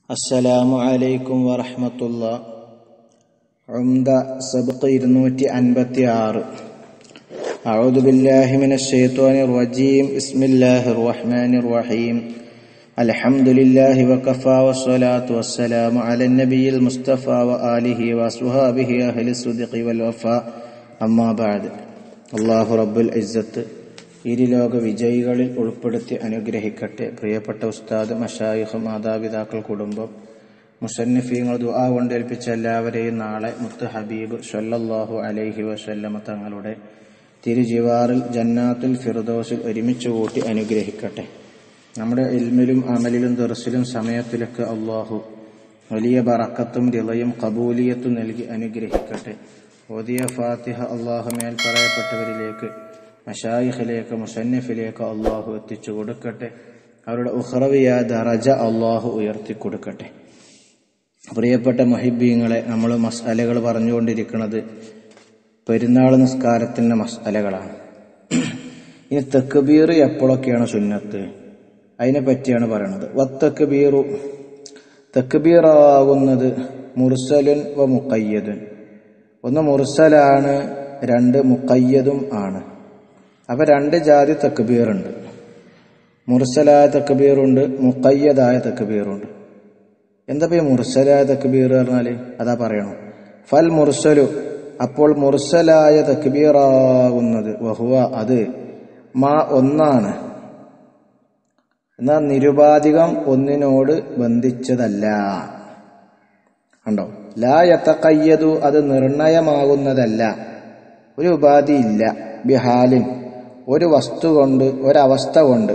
അസ്സലാമു അലൈക്കും വറഹമത്തുള്ള ഉംദ സബ്ഖ് ഇരുന്നൂറ്റി അൻപത്തി ആറ് أعوذ بالله من الشيطان الرجيم بسم الله الرحمن الرحيم الحمد لله وكفى والصلاة والسلام على النبي المصطفى وآله وأصحابه أهل الصدق والوفاء أما بعد الله رب العزة ഇരുലോക വിജയികളിൽ ഉൾപ്പെടുത്തി അനുഗ്രഹിക്കട്ടെ പ്രിയപ്പെട്ട ഉസ്താദ് മഷായിഖ് മാതാപിതാക്കൾ കുടുംബം മുസന്നിഫീങ്ങൾ ദുആ കൊണ്ടേൽപ്പിച്ച എല്ലാവരെയും നാളെ മുത്ത് ഹബീബ് സല്ലല്ലാഹു അലൈഹി വസല്ലമ തങ്ങളുടെ തിരുജിവാറിൽ ജന്നാത്തുൽ ഫിർദോസിൽ ഒരുമിച്ച് കൂട്ടി അനുഗ്രഹിക്കട്ടെ നമ്മുടെ ഇൽമിലും അമലിലും ദർസിലും സമയത്തിലൊക്കെ അള്ളാഹു വലിയ ബറക്കത്തും റിളയും കബൂലിയത്തും നൽകി അനുഗ്രഹിക്കട്ടെ ഓതിയ ഫാത്തിഹ അള്ളാഹു മേൽ പറയപ്പെട്ടവരിലേക്ക് മഷായിഖിലേക്ക് മുസന്നിഫിലേക്ക് അള്ളാഹു എത്തിച്ചു കൊടുക്കട്ടെ അവരുടെ ഉഹ്റവിയ ദറജ അള്ളാഹു ഉയർത്തി കൊടുക്കട്ടെ പ്രിയപ്പെട്ട മഹിബീങ്ങളെ നമ്മൾ മസാലകൾ പറഞ്ഞുകൊണ്ടിരിക്കുന്നത് പെരുന്നാൾ നിസ്കാരത്തിന്റെ മസാലകളാണ് ഇനി തെക്കുബീർ എപ്പോഴൊക്കെയാണ് സുന്നത്ത് അതിനെ പറ്റിയാണ് പറയുന്നത് വത്തക്കുബീറു തെക്കുബീറാകുന്നത് മുർസലുൻ വ മുക്കയ്യതുൻ ഒന്ന് മുർസലാണ് രണ്ട് മുക്കയ്യതും ആണ് അപ്പൊ രണ്ട് ജാതി തെക്കുബീറുണ്ട് മുർസലായ തെക്കുബീറുണ്ട് മുക്കയ്യതായ തെക്കുബീറുണ്ട് എന്താ ഈ മുർസലായ തക്ബീർ പറഞ്ഞാല് അതാ പറയണു ഫൽ മുർസലു അപ്പോൾ മുർസലായ തക്ബീറാകുന്നത് വഹുവ അത് മാ ഒന്നാണ് എന്നാൽ നിരുപാധികം ഒന്നിനോട് ബന്ധിച്ചതല്ല കണ്ടോ ലാ യത്തക്കയ്യതു അത് നിർണയമാകുന്നതല്ല ഒരു ഉപാധി ഇല്ല ബിഹാലിൻ ഒരു വസ്തു കൊണ്ട് ഒരവസ്ഥ കൊണ്ട്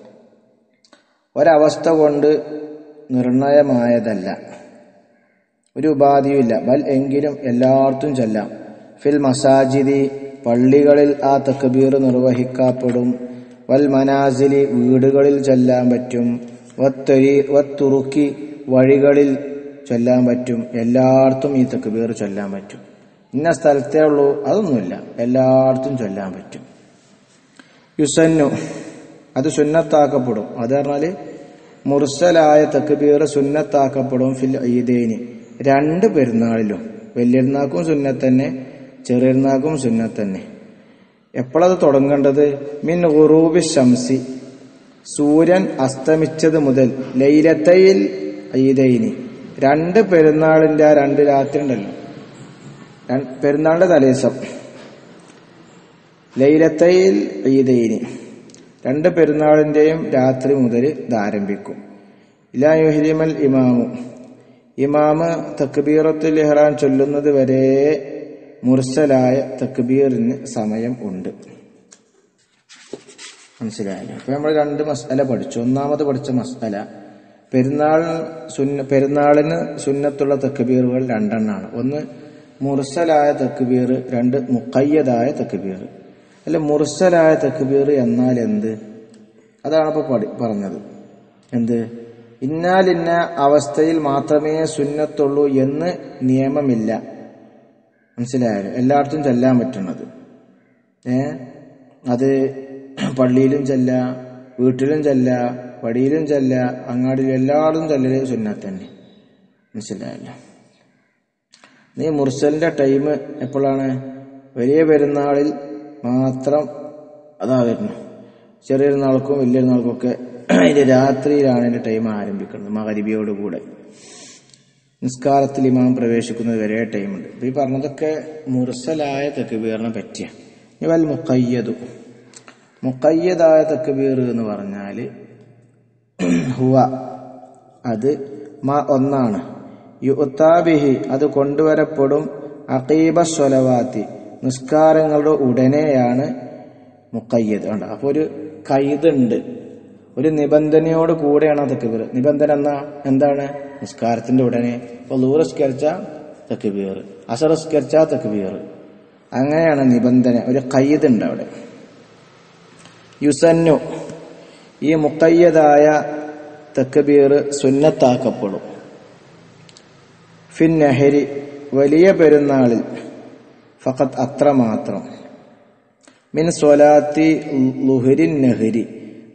ഒരവസ്ഥ കൊണ്ട് നിർണയമായതല്ല ഒരു ഉപാധിയുമില്ല ബൽ എങ്കിലും എല്ലായിടത്തും ചെല്ലാം ഫിൽ മസാജിദി പള്ളികളിൽ ആ തക്ബീർ നിർവഹിക്കപ്പെടും വൽ മനാസിലി വീടുകളിൽ ചെല്ലാൻ പറ്റും വത്തൊരി വത്തുറുക്കി വഴികളിൽ ചൊല്ലാൻ പറ്റും എല്ലായിടത്തും ഈ തക്ബീർ ചൊല്ലാൻ പറ്റും ഇന്ന സ്ഥലത്തേ ഉള്ളൂ അതൊന്നുമില്ല എല്ലായിടത്തും ചൊല്ലാൻ പറ്റും യുസന്നു അത് സുന്നത്താക്കപ്പെടും അത് പറഞ്ഞാല് മുർസലായ തക്ബീർ സുന്നത്താക്കപ്പെടും ഫിൽ ഈദേനി രണ്ട് പെരുന്നാളിലും വലിയരുന്നാക്കും സുന്നത്തന്നെ ചെറിയരുന്നാക്കും സുന്നത്തന്നെ എപ്പോഴത് തുടങ്ങേണ്ടത് മിൻ ഉറൂബി ശംസി സൂര്യൻ അസ്തമിച്ചത് മുതൽ ലൈലത്തയിൽ ഈദൈനി രണ്ട് പെരുന്നാളിന്റെ ആ രണ്ട് രാത്രി ഉണ്ടല്ലോ പെരുന്നാളിന്റെ തലേസം ലൈലത്തയിൽ ഈദൈനി രണ്ട് പെരുന്നാളിന്റെയും രാത്രി മുതൽ ഇത് ആരംഭിക്കും ഇലാ യുഹരിമൽ ഇമാമു ഇമാമ് തക്ബീറത്തുൽ ഇഹ്റാൻ ചൊല്ലുന്നത് വരെ മുർസലായ തക്ബീറിന് സമയം ഉണ്ട് മനസ്സിലായല്ലോ അപ്പൊ നമ്മൾ രണ്ട് മസാല പഠിച്ചു ഒന്നാമത് പഠിച്ച മസാല പെരുന്നാൾ സുന്ന പെരുന്നാളിന് സുന്നത്തുള്ള തക്ബീറുകൾ രണ്ടെണ്ണാണ് ഒന്ന് മുർസലായ തക്ബീർ രണ്ട് മുക്കയ്യതായ തക്ബീർ അല്ല മുർസലായ തക്ബീർ എന്നാൽ എന്ത് അതാണ് ഇപ്പൊ പഠി പറഞ്ഞത് എന്ത് ഇന്നാലിന്ന അവസ്ഥയിൽ മാത്രമേ സുന്നത്തുള്ളൂ എന്ന് നിയമമില്ല മനസ്സിലായാലും എല്ലായിടത്തും ചെല്ലാൻ പറ്റുന്നത് ഏ അത് പള്ളിയിലും ചെല്ല വീട്ടിലും ചെല്ല പടിയിലും ചെല്ല അങ്ങാടിയിലും എല്ലായിടത്തും ചെല്ലല് സുന്നത്ത് തന്നെ മനസ്സിലായല്ലോ നീ മുർസലിന്റെ ടൈം എപ്പോഴാണ് വലിയ പെരുന്നാളിൽ മാത്രം അതാ വരുന്നു ചെറിയ നാൾക്കും വലിയ നാൾക്കും ഒക്കെ അതിന്റെ രാത്രിയിലാണ് അതിന്റെ ടൈം ആരംഭിക്കുന്നത് മകരിബിയോട് കൂടെ നിസ്കാരത്തിൽ ഇമാം പ്രവേശിക്കുന്നത് വരെ ടൈമുണ്ട് ഇപ്പൊ ഈ പറഞ്ഞതൊക്കെ മുർസലായ തെക്കുബീറിനെ പറ്റിയ ഇവൽ മുക്കയ്യതു മുക്കയ്യതായ തെക്കുബീർ എന്ന് പറഞ്ഞാല് ഹുവ അത് മ ഒന്നാണ് യുത്താബിഹി അത് കൊണ്ടുവരപ്പെടും അഖീബ സ്വലവാത്തി നിസ്കാരങ്ങളുടെ ഉടനെയാണ് മുക്കയ്യത് ഉണ്ട് അപ്പൊ ഒരു കൈതുണ്ട് ഒരു നിബന്ധനയോട് കൂടെയാണ് തക്ബീർ നിബന്ധന എന്നാ എന്താണ് നിസ്കാരത്തിന്റെ ഉടനെ ഇപ്പൊ ലൂറസ്കരിച്ച തക്ബീർ അസറസ്കരിച്ച തക്ബീർ അങ്ങനെയാണ് നിബന്ധന ഒരു കയ്തുണ്ട് അവിടെ യുസന്നു ഈ മുക്കയ്യതായ തക്ബീർ സുന്നത്താക്കപ്പെടും ഫിൻ നെഹരി വലിയ പെരുന്നാളിൽ ഫഖത്ത് അത്ര മാത്രം മിൻ സ്വലാത്തി ലുഹരിൻ നെഹരി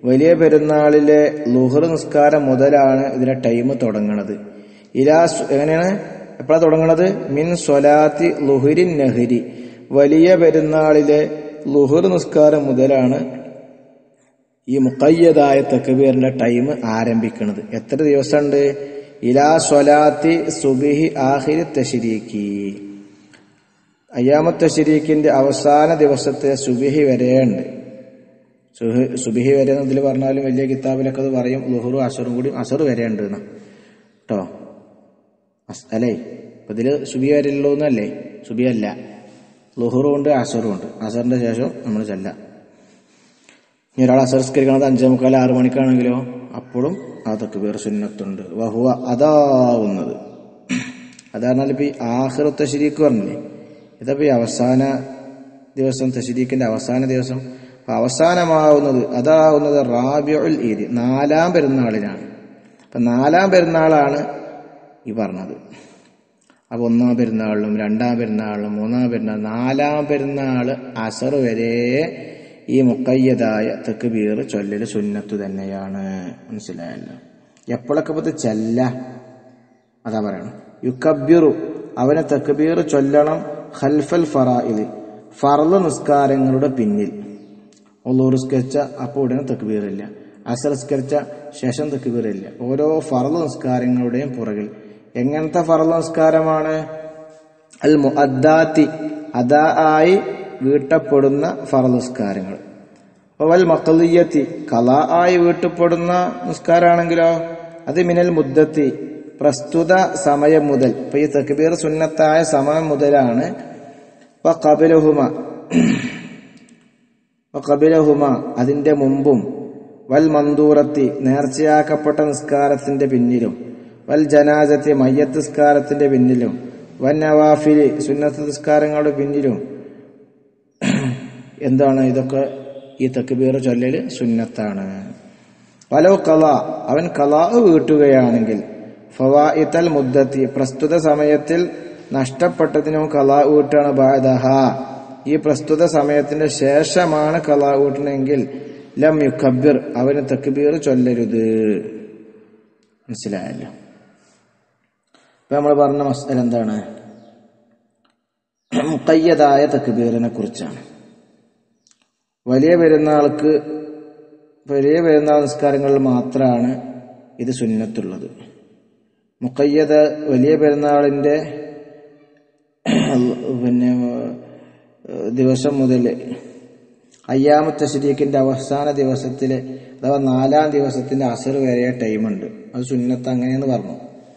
വലിയ പെരുന്നാളിലെ ലുഹർ നിസ്കാരം മുതലാണ് ഇതിന്റെ ടൈം തുടങ്ങണത് ഇലാ സു- എങ്ങനെയാണ് എപ്പോഴാണ് തുടങ്ങണത് മിൻ സ്വലാത്തി ലുഹുരിൻ നെഹരി വലിയ പെരുന്നാളിലെ ലുഹുർ നിസ്കാരം മുതലാണ് ഈ മുക്കയ്യതായ തക്ബീറിന്റെ ടൈം ആരംഭിക്കുന്നത് എത്ര ദിവസമുണ്ട് ഇലാ സ്വലാത്തി സുബിഹി ആഹിരി തശരീക്കി അയ്യാമത്ത് തശരീക്കിന്റെ അവസാന ദിവസത്തെ സുബിഹി വരെയുണ്ട് സുഹി- സുബിഹി വരെ എന്ന് ഇതിൽ പറഞ്ഞാലും വലിയ കിതാബിലൊക്കെ അത് പറയും ലുഹുറും അസറും കൂടി അസർ വരെ ഉണ്ട് എന്ന് കേട്ടോ അസ്- അല്ലേ ഇപ്പൊ ഇതില് സുബി വരെ ഉള്ളൂന്നല്ലേ സുബി അല്ല ലുഹുറും ഉണ്ട് അസറും ഉണ്ട് അസറിന്റെ ശേഷം നമ്മൾ ചെല്ലാം ഇനി ഒരാൾ അസംസ്കരിക്കണത് അഞ്ചേ മുക്കാൽ ആറു മണിക്കാണെങ്കിലോ അപ്പോഴും അതൊക്കെ വേറെ സുന്നത്തുണ്ട് വഹുവ അതാവുന്നത് അതായിരുന്നാൽ ഇപ്പൊ ഈ ആഹ്റ തശരീക്ക് പറഞ്ഞില്ലേ ഇതപ്പോ ഈ അവസാന ദിവസം തശരീക്കിന്റെ അവസാന ദിവസം അപ്പൊ അവസാനമാവുന്നത് അതാവുന്നത് റാബിയുൽ ഈദ് നാലാം പെരുന്നാളിനാണ് അപ്പൊ നാലാം പെരുന്നാളാണ് ഈ പറഞ്ഞത് അപ്പൊ ഒന്നാം പെരുന്നാളിലും രണ്ടാം പെരുന്നാളിലും മൂന്നാം പെരുന്നാൾ നാലാം പെരുന്നാൾ അസർ വരെ ഈ മുക്കയ്യതായ തെക്കുബീർ ചൊല്ലല് സുന്നത്തു തന്നെയാണ് മനസ്സിലായല്ലോ എപ്പോഴൊക്കെ ഇപ്പൊ ഇത് ചെല്ല അതാ പറയണം യുക്കബിറു അവനെ തെക്കുബീർ ചൊല്ലണം ഖൽഫൽ ഫറായില് ഫർള് നിസ്കാരങ്ങളുടെ പിന്നിൽ ഒള്ളൂറിസ്കരിച്ച അപ്പോൾ ഉടനെ തെക്കുബീറില്ല അസറസ്കരിച്ച ശേഷം തെക്കുബീറില്ല ഓരോ ഫർള് നിസ്കാരങ്ങളുടെയും പുറകിൽ എങ്ങനത്തെ ഫർള് നിസ്കാരമാണ് അൽ മുഅദ്ദാത്തി അദാ ആയി വീട്ടപ്പെടുന്ന ഫർള് നിസ്കാരങ്ങൾ വൽ മക്കളിയത്തി കലാ ആയി വീട്ടപ്പെടുന്ന നിസ്കാരാണെങ്കിലോ അത് മിനൽ മുദ്ദത്തി പ്രസ്തുത സമയം മുതൽ ഇപ്പൊ ഈ തക്ബീർ സുന്നത്തായ സമയം മുതലാണ് കബിലഹുമ കബിലഹുമ അതിന്റെ മുമ്പും വൽ മന്ദൂറത്തി നേർച്ചയാക്കപ്പെട്ട നിസ്കാരത്തിന്റെ പിന്നിലും വൽ ജനാജത്തി മയ്യത്ത് നിസ്കാരത്തിന്റെ പിന്നിലും വൻ നവാഫിലി സുന്നത്ത് നിസ്കാരങ്ങളുടെ പിന്നിലും എന്താണ് ഇതൊക്കെ ഈ തക്ബീർ ചൊല്ലല് സുന്നത്താണ് വലോ കല അവൻ കലാ വീട്ടുകയാണെങ്കിൽ ഫവായിത്തൽ മുദ്ദത്തി പ്രസ്തുത സമയത്തിൽ നഷ്ടപ്പെട്ടതിനോ കലാ വീട്ടാണ് ബാധഹ ഈ പ്രസ്തുത സമയത്തിന്റെ ശേഷമാണ് കലാ വീട്ടണമെങ്കിൽ ലം യുക്കബിർ അവന് തക്ബീർ ചൊല്ലരുത് മനസ്സിലായല്ലോ ഇപ്പൊ നമ്മൾ പറഞ്ഞ മസ്തൽ എന്താണ് മുക്കയ്യതായ തക്ബീറിനെ കുറിച്ചാണ് വലിയ പെരുന്നാൾക്ക് വലിയ പെരുന്നാൾ നിസ്കാരങ്ങളിൽ മാത്രമാണ് ഇത് സുന്നത്തുള്ളത് മുക്കയ്യത വലിയ പെരുന്നാളിന്റെ പിന്നെ ഏഹ്, ദിവസം മുതൽ അയ്യാമത്തെ ശരീക്കിന്റെ അവസാന ദിവസത്തിലെ അഥവാ നാലാം ദിവസത്തിന്റെ അസർ വരെ ടൈമുണ്ട് അത് സുന്നത്ത് അങ്ങനെയെന്ന് പറഞ്ഞു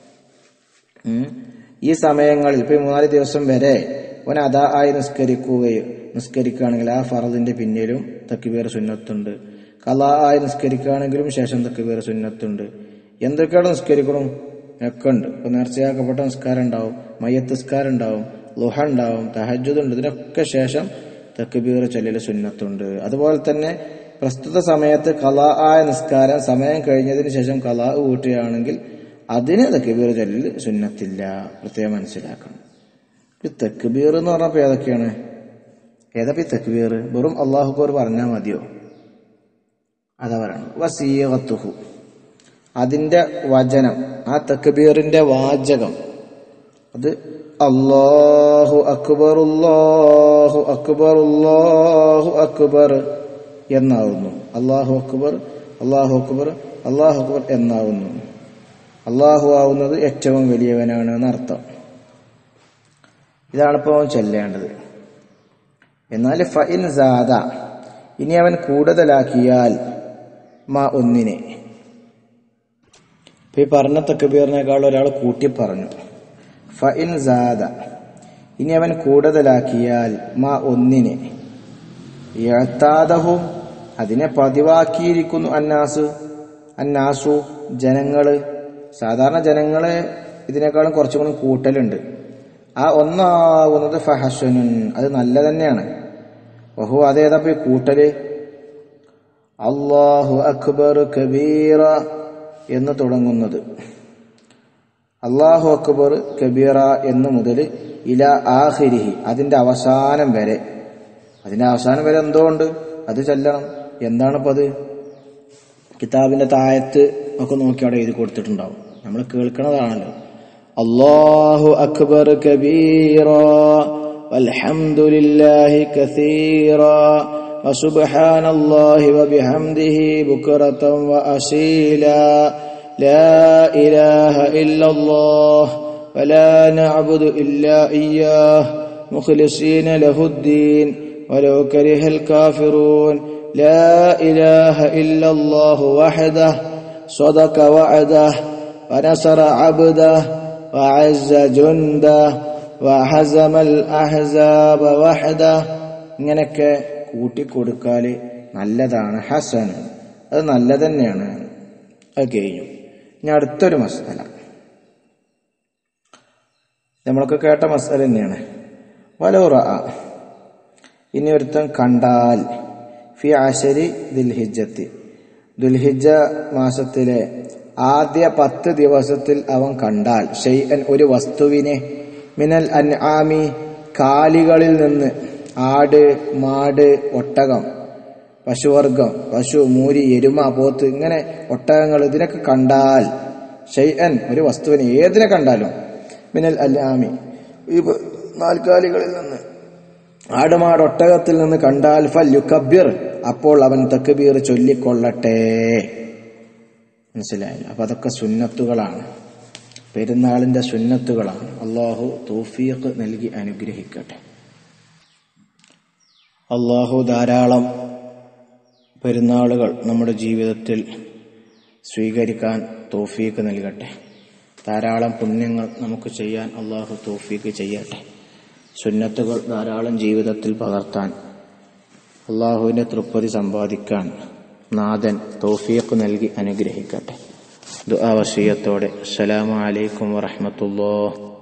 ഉം. ഈ സമയങ്ങളിൽ ഇപ്പൊ ഈ മൂന്നാല് ദിവസം വരെ ഓൻ അതാ ആയി നിസ്കരിക്കുകയും നിസ്കരിക്കുകയാണെങ്കിൽ ആ ഫറദിന്റെ പിന്നിലും തക്കിബീർ സുന്നത്തുണ്ട് കലാ ആയി നിസ്കരിക്കുകയാണെങ്കിലും ശേഷം തക്കിബീർ സുന്നത്തുണ്ട് എന്തൊക്കെയാണ് നിസ്കരിക്കണം ഒക്കെ ഉണ്ട് ഇപ്പൊ നേർച്ചയാക്കപ്പെട്ട നിസ്കാരം ഉണ്ടാവും മയ്യത്ത് നിസ്കാരം ഉണ്ടാവും ലുഹ ഉണ്ടാവും തഹജുദ് ഉണ്ട് ഇതിനൊക്കെ ശേഷം തക്ബീർ ചൊല്ലല് സുന്നത്തുണ്ട് അതുപോലെ തന്നെ പ്രസ്തുത സമയത്ത് കലാ ആയ നിസ്കാരം സമയം കഴിഞ്ഞതിന് ശേഷം കലാ വീട്ടുകയാണെങ്കിൽ അതിന് തക്ബീർ ചൊല്ലൽ സുന്നത്തില്ല പ്രത്യേകം മനസ്സിലാക്കണം ഈ തക്ബീർ എന്ന് പറഞ്ഞപ്പോ ഏതൊക്കെയാണ് ഏതാ ഈ തക്ബീർ വെറും അള്ളാഹുക്കോർ പറഞ്ഞാൽ മതിയോ അതാ പറയണം വസീകത്തുഹു അതിന്റെ വചനം ആ തക്ബീറിന്റെ വാചകം അത് അള്ളാഹു അക്ബർ അല്ലാഹു അക്ബർ അല്ലാഹു അക്ബർ എന്നാവുന്നു അള്ളാഹു അക്ബർ അള്ളാഹു അക്ബർ അള്ളാഹു അക്ബർ എന്നാവുന്നു അള്ളാഹു ആവുന്നത് ഏറ്റവും വലിയവനാണ് എന്നർത്ഥം ഇതാണിപ്പോ അവൻ ചൊല്ലേണ്ടത് എന്നാൽ ഫൈൻ സാദ ഇനി അവൻ കൂടുതലാക്കിയാൽ മാ ഒന്നിനെ ഇപ്പൊ ഈ പറഞ്ഞ തക്കബീറിനേക്കാൾ ഒരാൾ കൂട്ടി പറഞ്ഞു ഫൈൻ സാദ ഇനി അവൻ കൂടുതലാക്കിയാൽ മാ ഒന്നിനെ യത്താദഹു അതിനെ പതിവാക്കിയിരിക്കുന്നു അന്നാസ് അന്നാസു ജനങ്ങള് സാധാരണ ജനങ്ങള് ഇതിനേക്കാളും കുറച്ചും കൂടി കൂട്ടലുണ്ട് ആ ഒന്നാകുന്നത് ഫഹഷനുൻ അത് നല്ല തന്നെയാണ് ഓഹോ അതേതപ്പോ ഈ കൂട്ടല് അള്ളാഹു അക്ബർ കബീറ എന്ന് തുടങ്ങുന്നത് അള്ളാഹു അക്ബർ കബീറ എന്ന് മുതൽ ഇല ആഹിരിഹി അതിന്റെ അവസാനം വരെ അതിന്റെ അവസാനം വരെ എന്തോ ഉണ്ട് അത് ചെല്ലണം എന്താണിപ്പോ അത് കിതാബിന്റെ താഴത്ത് ഒക്കെ നോക്കി അവിടെ എഴുതി കൊടുത്തിട്ടുണ്ടാവും നമ്മൾ കേൾക്കണതാണല്ലോ അള്ളാഹു അക്ബർ കബീറ والحمد لله كثيرا وسبحان الله وبحمده بكرة وأصيلا لا إله إلا الله ولا نعبد إلا إياه مخلصين له الدين ولو كره الكافرون لا إله إلا الله وحده صدق وعده ونصر عبده وعز جنده وهزم الأحزاب وحده ഇങ്ങനെയൊക്കെ കൂട്ടിക്കൊടുക്കാൽ നല്ലതാണ് ഹസൻ അത് നല്ല തന്നെയാണ് അത് കഴിഞ്ഞു ഇനി അടുത്തൊരു മസാല നമ്മളൊക്കെ കേട്ട മസാല തന്നെയാണ് വലോറ ഇനി ഒരുത്തൻ കണ്ടാൽ ഫി ആശരി ദുൽഹിജത്തി ദുൽഹിജ മാസത്തിലെ ആദ്യ പത്ത് ദിവസത്തിൽ അവൻ കണ്ടാൽ ഷെയ്അൻ ഒരു വസ്തുവിനെ മിനൽ അൻആമി കാലികളിൽ നിന്ന് ആട് മാട് ഒട്ടകം പശുവർഗം പശു മൂരി എരുമ പോത്ത് ഇങ്ങനെ ഒട്ടകങ്ങൾ ഇതിനൊക്കെ കണ്ടാൽ ഷെയ്അൻ ഒരു വസ്തുവിനെ ഏതിനെ കണ്ടാലും മിനൽ അൻആമി ഈ നാൽക്കാലികളിൽ നിന്ന് ആടുമാട് ഒട്ടകത്തിൽ നിന്ന് കണ്ടാൽ ഫൽ യുക്കബിർ അപ്പോൾ അവൻ തക്ബീർ ചൊല്ലിക്കൊള്ളട്ടെ മനസ്സിലായില്ല അപ്പൊ അതൊക്കെ സുന്നത്തുകളാണ് പെരുന്നാളിന്റെ സുന്നത്തുകളാണ് അള്ളാഹു തൗഫീഖ് നൽകി അനുഗ്രഹിക്കട്ടെ അള്ളാഹു ധാരാളം പെരുന്നാളുകൾ നമ്മുടെ ജീവിതത്തിൽ സ്വീകരിക്കാൻ തോഫീക്ക് നൽകട്ടെ ധാരാളം പുണ്യങ്ങൾ നമുക്ക് ചെയ്യാൻ അള്ളാഹു തോഫീക്ക് ചെയ്യട്ടെ സുന്നത്തുകൾ ധാരാളം ജീവിതത്തിൽ പകർത്താൻ അള്ളാഹുവിന്റെ തൃപ്പതി സമ്പാദിക്കാൻ നാഥൻ തൗഫീഖ് നൽകി അനുഗ്രഹിക്കട്ടെ ദുആ വസിയത്തോടെ അസ്സലാമു അലൈക്കും വറഹ്മത്തുള്ളാഹി